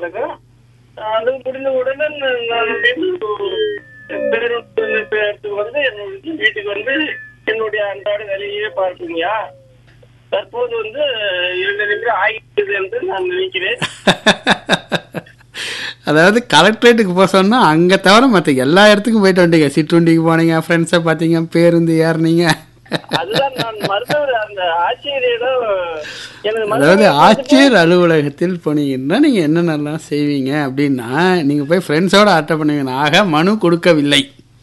பதக்கம் அது முடிந்த உடனே நான் பேருந்து நிலையத்துக்கு வந்து என்னுடைய வீட்டுக்கு வந்து என்னுடைய அன்றாட வேலையே பார்ப்பீங்கயா தற்போது வந்து இரண்டு நிமிடம் ஆகிவிட்டது என்று நான் நினைக்கிறேன் அதாவது கலெக்டரேட்டுக்கு போக சொன்னா அங்க தவிர மற்ற எல்லா இடத்துக்கும் போயிட்டு வந்துட்டீங்க சிற்றுண்டிக்கு போனீங்க ஃப்ரெண்ட்ஸை பார்த்தீங்க பேருந்து ஏறினீங்க அதுதான் நான் மருத்துவர் அந்த ஆட்சியரிடம் எனது அதாவது மருத்துவர் ஆட்சியர் அலுவலகத்தில் போனீங்கன்னா நீங்க என்னென்னலாம் செய்வீங்க அப்படின்னா நீங்க போய் ஃப்ரெண்ட்ஸோட அட்டை பண்ணுவீங்க ஆக மனு கொடுக்கவில்லை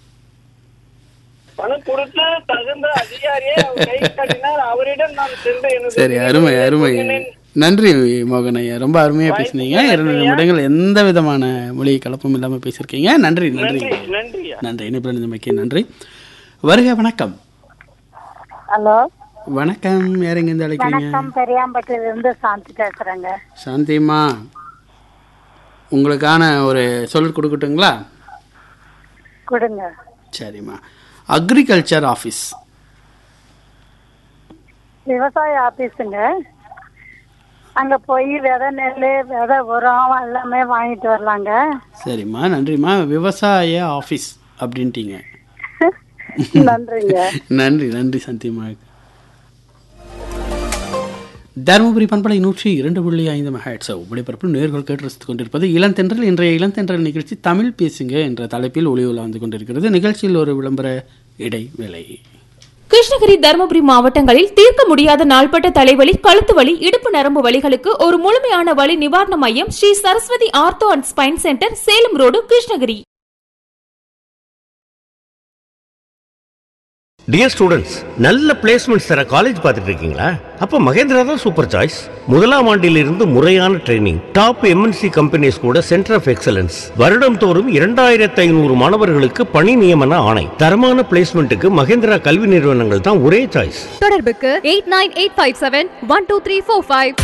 பணம் கொடுத்து தகுந்த அதிகாரியை அவர் கை காட்டினார் அவரிடம் நான் சென்று எனது சரி அருமை அருமை சொன்னேன். நன்றி மோகன் ஐயா ரொம்ப அருமையா பேசுனீங்க இரண்டு நிமிடங்கள் எந்த விதமான மொழி கலப்பும் இல்லாம பேசியிருக்கீங்க நன்றி நன்றி நன்றி நன்றியா நன்றி இணைப்பில் நிலைமைக்கு நன்றி வருக வணக்கம் ஹலோ வணக்கம் யாருங்க இருந்து அழைக்கிறீங்க வணக்கம் பெரியாம்பட்டியில இருந்து சாந்தி பேசுறேங்க சாந்திமா உங்களுக்கான ஒரு சொல் கொடுக்கட்டுங்களா கொடுங்க சரிம்மா அக்ரிகல்ச்சர் ஆஃபீஸ் விவசாய ஆபீஸுங்க அங்க போய் விதை நெல் விதை உரம் எல்லாமே வாங்கிட்டு வரலாங்க சரிம்மா நன்றிம்மா விவசாய ஆஃபீஸ் அப்படின்ட்டீங்க நன்றிங்க நன்றி நன்றி சந்தியமா தருமபுரி பண்பலை நூற்றி இரண்டு புள்ளி ஐந்து மெகாட்ஸ் ஒளிபரப்பு நேர்கள் கேட்டு ரசித்துக் கொண்டிருப்பது இளந்தென்றல் இன்றைய இளந்தென்றல் நிகழ்ச்சி தமிழ் பேசுங்க என்ற தலைப்பில் ஒளி உலா வந்து கொண்டிருக்கிறது நிகழ்ச்சியில் ஒரு விளம்பர இடைவேளை கிருஷ்ணகிரி தருமபுரி மாவட்டங்களில் தீர்க்க முடியாத நாள்பட்ட தலைவலி கழுத்து வலி இடுப்பு நரம்பு வலிகளுக்கு ஒரு முழுமையான வலி நிவாரண மையம் Sri Saraswathi ortho and spine centre Salem road Krishnagiri dear students நல்ல பிளேஸ்மெண்ட்ஸ் தர காலேஜ் பார்த்துட்டு இருக்கீங்களா அப்போ மகேந்திரா தான் சூப்பர் சாய்ஸ் முதலாம் ஆண்டிலிருந்து முறையான ட்ரைனிங் டாப் எம்என்சி கம்பெனிஸ் கூட சென்டர் ஆஃப் எக்ஸலன்ஸ் வருடம் தோறும் இரண்டாயிரத்து ஐநூறு மாணவர்களுக்கு பணி நியமன ஆணை தரமான பிளேஸ்மெண்ட்டுக்கு மகேந்திரா கல்வி நிறுவனங்கள் தான் ஒரே சாய்ஸ் தொடர்புக்கு eight nine eight five seven one two three four five